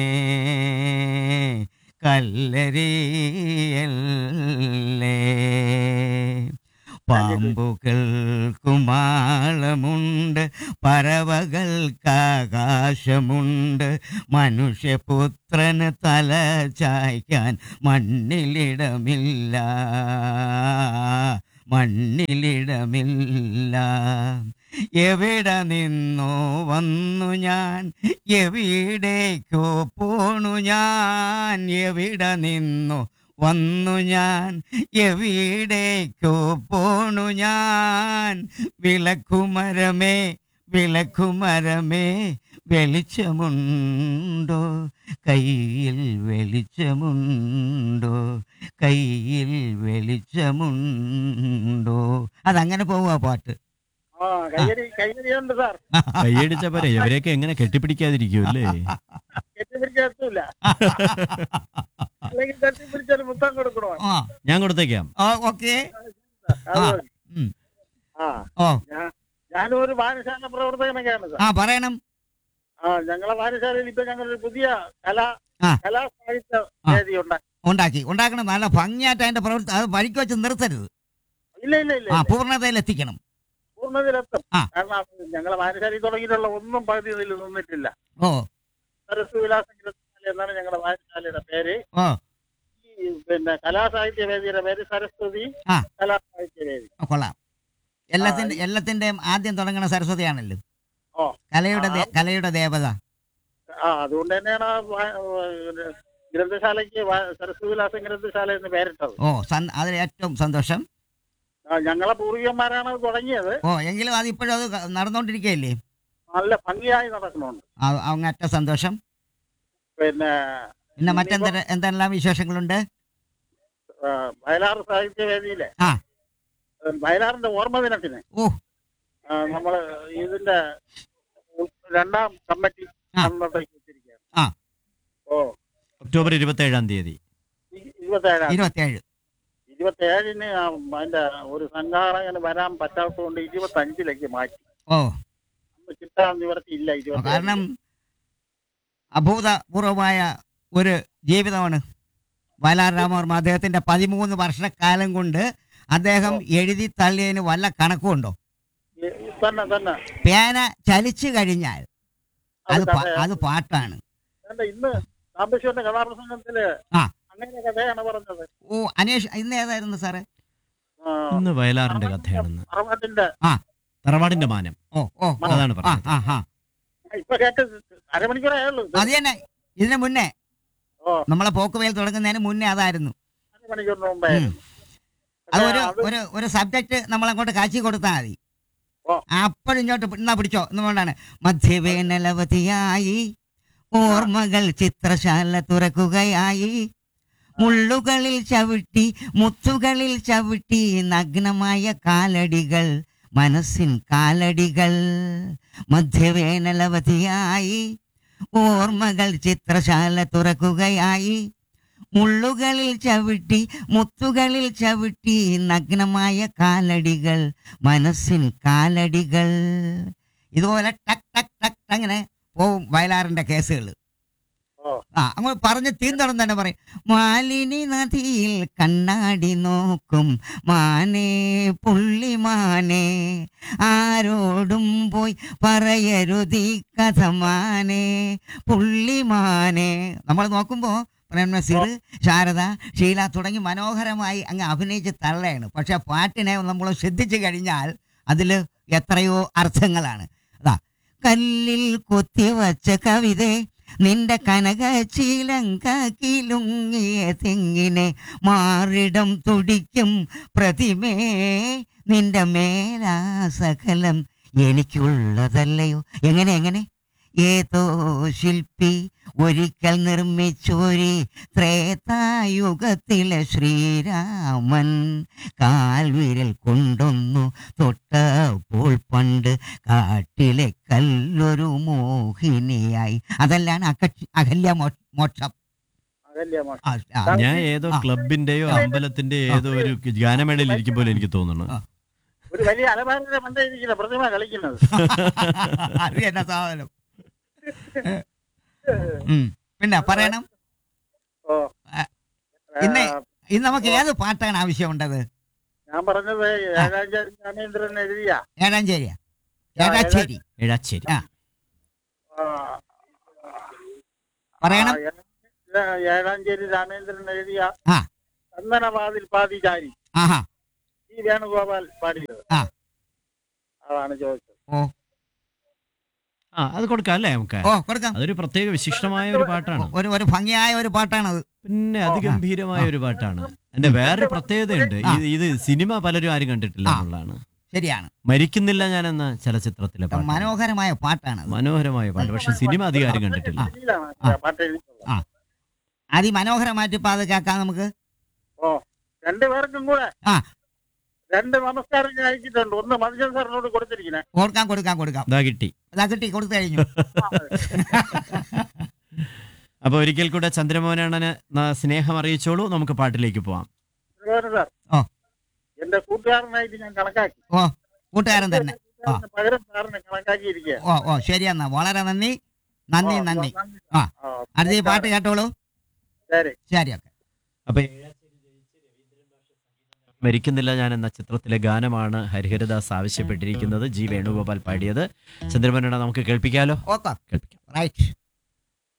കല്ലരിയല്ലേ പാമ്പുകൾക്കുമാളമുണ്ട് പറവകൾക്കാകാശമുണ്ട് മനുഷ്യപുത്രന് തല ചായ്ക്കാൻ മണ്ണിലിടമില്ല മണ്ണിലിടമില്ല എവിടെ നിന്നോ വന്നു ഞാൻ എവിടേക്കോ പോണു ഞാൻ എവിടെ നിന്നോ വന്നു ഞാൻ എവിടേക്കോ പോണു ഞാൻ വിളക്കുമരമേ വിളക്കുമരമേ വെളിച്ചമുണ്ടോ കയ്യിൽ വെളിച്ചമുണ്ടോ കയ്യിൽ വെളിച്ചമുണ്ടോ അതങ്ങനെ പോവുക പാട്ട് ആ കയ്യടി കയ്യടിയുണ്ട് സാർ കൈയടിച്ച പോരെ ഇവരെയൊക്കെ എങ്ങനെ കെട്ടിപ്പിടിക്കാതിരിക്കും അല്ലേ കെട്ടിപ്പിടിക്കത്തില്ല അല്ലെങ്കിൽ കെട്ടിപ്പിടിച്ചാൽ മുത്തം കൊടുക്കണോ ആ ഞാൻ കൊടുത്തേക്കാം ആ ഓക്കെ അത് ആ. മതി. ഉം. ആ ഓ ഞാൻ- ഞാനൊരു വായനശാല പ്രവർത്തകനൊക്കെയാണ് സാർ ആ പറയണം ആ ഞങ്ങളെ വായനശാലയിൽ ഇപ്പൊ ഞങ്ങളൊരു പുതിയ കലാ ആ. കലാ സാഹിത്യ ആ. വേദി ഉണ്ടാക്കി ഉണ്ടാക്കി ഉണ്ടാക്കണം നല്ല ഭംഗിയായിട്ട് അതിന്റെ പ്രവൃത്തി അത് വഴിക്ക് വെച്ച് നിർത്തരുത് ഇല്ല ഇല്ല ഇല്ല ആ ഇല്ല. പൂർണ്ണതയിൽ എത്തിക്കണം പൂർണ്ണതയിലെത്തും ആ. കാരണം ഞങ്ങളെ വായനശാലയിൽ തുടങ്ങിയിട്ടുള്ള ഒന്നും പകുതിയിൽ നിന്നിട്ടില്ല ഓ സരസ് വിലാസം ഗ്രന്ഥശാല എന്നാണ് ഞങ്ങളുടെ വായനശാലയുടെ പേര് ഓ ഈ പിന്നെ കലാസാഹിത്യ വേദിയുടെ പേര് സരസ്വതി ആ. കലാസാഹിത്യ വേദി കൊള്ളാം എല്ലാത്തിന്റെ എല്ലാത്തിന്റെയും ആദ്യം തുടങ്ങണ സരസ്വതിയാണല്ലോ ഓ. കലയുടെ ദേ- കലയുടെ ദേവത ആ അതുകൊണ്ട് തന്നെയാണ് ആ വാ- ഏഹ് ഗ്രന്ഥശാലയ്ക്ക് വാ- സരസ്വതി വിലാസം ഗ്രന്ഥശാല എന്ന് പേരിട്ടത് ഓ സന്- അതിൽ ഏറ്റവും സന്തോഷം ആ, ഞങ്ങളെ പൂർവികന്മാരാണ് അത് തുടങ്ങിയത് ഓ എങ്കിലും അത് ഇപ്പോഴും അത് ക- നടന്നുകൊണ്ടിരിക്കുകയല്ലേ നല്ല ഭംഗിയായി നടക്കുന്നുണ്ട് ആ, അങ്ങറ്റ സന്തോഷം പിന്നെ പിന്നെ മറ്റെന്ത എന്തെല്ലാം വിശേഷങ്ങളുണ്ട് ആ, വയലാർ സാഹിത്യ വേദിയിലെ ആ. ഏഹ് വയലാറിന്റെ ഓർമ്മ ദിനത്തിന് ഓ ആ, നമ്മള് ഇതിന്റെ രണ്ടാം കമ്മിറ്റി ആ. അന്നത്തേക്ക് വെച്ചിരിക്കുകയാണ് ആ. ഓ ഒക്ടോബർ ഇരുപത്തി ഏഴാം തീയതി ഇ- ഇരുപത്തേഴാം ഇരുപത്തിയേഴ് ഇരുപത്തേഴിന് ആ അതിന്റെ ഒരു സംഘാടകന് വരാൻ പറ്റാത്തതുകൊണ്ട് ഇരുപത്തഞ്ചിലേക്ക് മാറ്റി ഓ അന്ന് കിട്ടാൻ നിവർത്തിയില്ല ഇരുപത്തി കാരണം അഭൂതപൂർവമായ ഒരു ജീവിതമാണ് വയലാർ രാമവർമ്മ അദ്ദേഹത്തിന്റെ പതിമൂന്ന് വർഷക്കാലം കൊണ്ട് അദ്ദേഹം എഴുതി തള്ളിയതിന് വല്ല കണക്കുണ്ടോ തന്നെ തന്നെ പേന ചലിച്ചു കഴിഞ്ഞാൽ അത് പ- കഥ- അത് പാട്ടാണ് വേണ്ട, ഇന്ന് സാമ്പശിവന്റെ കഥാപ്രസംഗത്തില് ആ. അങ്ങനെ കഥയാണ് പറഞ്ഞത് ഓ അനേഷ് ഇന്ന് ഏതായിരുന്നു സാറേ ആ, ഇന്ന് വയലാറിന്റെ കഥയാണെന്ന് അറവാട്ടിന്റെ തറവാടിന്റെ മാനം ഓ ഓ ഓ അതാണ് ആ പറഞ്ഞത് ആ ആ ഇപ്പൊ കേട്ട് അരമണിക്കൂറേ ആയുള്ളൂ ഇത്. അത് തന്നെ ഇതിന് മുന്നേ ഓ നമ്മളെ പോക്കുവേൽ തുടങ്ങുന്നതിന് മുന്നേ അതായിരുന്നു അരമണിക്കൂറിന് മുമ്പേ ഉം. അത് ഒരു അത് ഒരു ഒരു സബ്ജക്ട് നമ്മൾ അങ്ങോട്ട് കാച്ചി കൊടുത്താൽ മതി ഓ. അപ്പോഴിങ്ങോട്ട് എന്നാ പിടിച്ചോ എന്നുകൊണ്ടാണ് മധ്യവേനലവതിയായി ഓർമ്മകൾ ചിത്രശാല തുറക്കുകയായി മുള്ളുകളിൽ ചവിട്ടി മുത്തുകളിൽ ചവിട്ടി നഗ്നമായ കാലടികൾ മനസ്സിൻ കാലടികൾ മധ്യവേനലവതിയായി ഓർമ്മകൾ ചിത്രശാല തുറക്കുകയായി മുള്ളുകളിൽ ചവിട്ടി മുത്തുകളിൽ ചവിട്ടി നഗ്നമായ കാലടികൾ മനസ്സിൻ കാലടികൾ ഇതുപോലെ ടക് ടക് ടക് അങ്ങനെ പോവും വയലാറിന്റെ കേസുകൾ ഓ. ആ അങ്ങോട്ട് പറഞ്ഞ് തീർന്നോളം തന്നെ പറയും മാലിനി നദിയിൽ കണ്ണാടി നോക്കും മാനേ പുള്ളിമാനേ ആരോടും പോയി പറയരുതീ കഥ മാനേ പുള്ളിമാനേ നമ്മൾ നോക്കുമ്പോൾ പ്രേം നസീർ ശാരദ ഷീല തുടങ്ങി മനോഹരമായി അങ്ങ് അഭിനയിച്ച് തള്ളയാണ് പക്ഷെ പാട്ടിനെ നമ്മൾ ശ്രദ്ധിച്ചു കഴിഞ്ഞാൽ അതിൽ എത്രയോ അർത്ഥങ്ങളാണ് അതാ കല്ലിൽ കൊത്തിവച്ച കവിത നിന്റെ കനക ചീലങ്ക കിലുങ്ങിയ തെങ്ങിനെ മാറിടം തുടിക്കും പ്രതിമേ നിന്റെ മേലാ സകലം എനിക്കുള്ളതല്ലയോ എങ്ങനെ എങ്ങനെ ഏതോ ശില്പി ഒരിക്കൽ നിർമ്മിച്ചൊരു ത്രേതായുഗത്തിലെ ശ്രീരാമൻ കാൽവിരൽ കൊണ്ടൊന്നു തൊട്ടപ്പോൾ പണ്ട് കാട്ടിലെ കല്ലൊരു മോഹിനിയായി അതല്ലാണ് അകക്ഷ അകല്യ മോ- മോക്ഷം അതല്ലേ മോശം ആ, ആ, ഞാൻ ഏതോ ആ. ക്ലബിന്റെയോ അമ്പലത്തിന്റെയോ ഏതോ ഒരു ഗാനമേളയിൽ ഇരിക്കും പോലെ എനിക്ക് തോന്നുന്നു ആ. ഒരു വലിയ അലമാരയുടെ മണ്ടയിരിക്കുന്ന പ്രതിമ കളിക്കുന്നത് അത് എന്നാ സാധനം ഉം. പിന്നെ പറയണം ഓ ആ, ഇന്ന് ആ, ഇന്ന് നമുക്ക് ഏത് പാട്ടാണ് ആവശ്യമുണ്ടത് ഞാൻ പറഞ്ഞത് ഏഴാഞ്ചേരി രാമേന്ദ്രൻ എഴുതിയ ഏഴാഞ്ചേരിയാ ഏഴാച്ചേരി ഏഴാച്ചേരി ആ. ആ, പറയണം ആ, ഏ- ഏഴാഞ്ചേരി രാമേന്ദ്രൻ എഴുതിയ ആ. ചന്ദനവാതിൽ പാതിചാരി ആഹാ ഈ വേണുഗോപാൽ പാടിയത് ആ. അതാണ് ചോദിച്ചത് ഓ ആ അത് കൊടുക്കാം അല്ലേ നമുക്ക് ഓ കൊടുക്കാം അതൊരു പ്രത്യേക വിശിഷ്ടമായ ഒരു പാട്ടാണ് ഒരു ഒരു ഭംഗിയായ ഒരു പാട്ടാണത് പിന്നെ അതിഗംഭീരമായ ഒരു പാട്ടാണ് അതിന്റെ വേറൊരു പ്രത്യേകതയുണ്ട് ഇത് ഇത് സിനിമ പലരും ആരും കണ്ടിട്ടില്ല ആ. എന്നുള്ളതാണ് ശരിയാണ് മരിക്കുന്നില്ല ഞാൻ എന്ന ചലച്ചിത്രത്തിലെ പാട്ട് മനോഹരമായ പാട്ടാണത് മനോഹരമായ പാട്ട് പക്ഷെ സിനിമ അധികം ആരും കണ്ടിട്ടില്ല ഹിന്ദിയിലാണ് ആ. പാട്ട് എഴുതിയിട്ടുള്ളത് ആ. അതിമനോഹരമായിട്ട് ഇപ്പൊ അത് കേൾക്കാം നമുക്ക് ഓ രണ്ടുപേർക്കും കൂടെ ആ. രണ്ട് നമസ്കാരം ഞാൻ അയച്ചിട്ടുണ്ട് ഒന്ന് മനുഷ്യൻ സാറിനോട് കൊടുത്തിരിക്കുന്നത് കൊടുക്കാം കൊടുക്കാം കൊടുക്കാം ഇതാ കിട്ടി അതാ കിട്ടി കൊടുത്തു കഴിഞ്ഞു അപ്പൊ ഒരിക്കൽ കൂടെ ചന്ദ്രമോഹനണ്ണന് ന- സ്നേഹം അറിയിച്ചോളൂ നമുക്ക് പാട്ടിലേക്ക് പോവാം സാർ ഓ. എന്റെ കൂട്ടുകാരനായിട്ട് ഞാൻ കണക്കാക്കി ഓ കൂട്ടുകാരൻ തന്നെ ആ. പകരം സാറിനെ കണക്കാക്കിയിരിക്കുക ഓ ഓ ശരിയെന്നാ വളരെ നന്ദി നന്ദി നന്ദി ആ. അടുത്ത ഈ പാട്ട് കേട്ടോളൂ ശരി ശരി ഓക്കെ അപ്പൊ മരിക്കുന്നില്ല ഞാൻ എന്ന ചിത്രത്തിലെ ഗാനമാണ് ഹരിഹരദാസ് ആവശ്യപ്പെട്ടിരിക്കുന്നത് ജി വേണുഗോപാൽ പാടിയത് ചന്ദ്രമോഹനണ്ണ നമുക്ക് കേൾപ്പിക്കാലോ ഓക്കെ കേൾപ്പിക്കാം റൈറ്റ്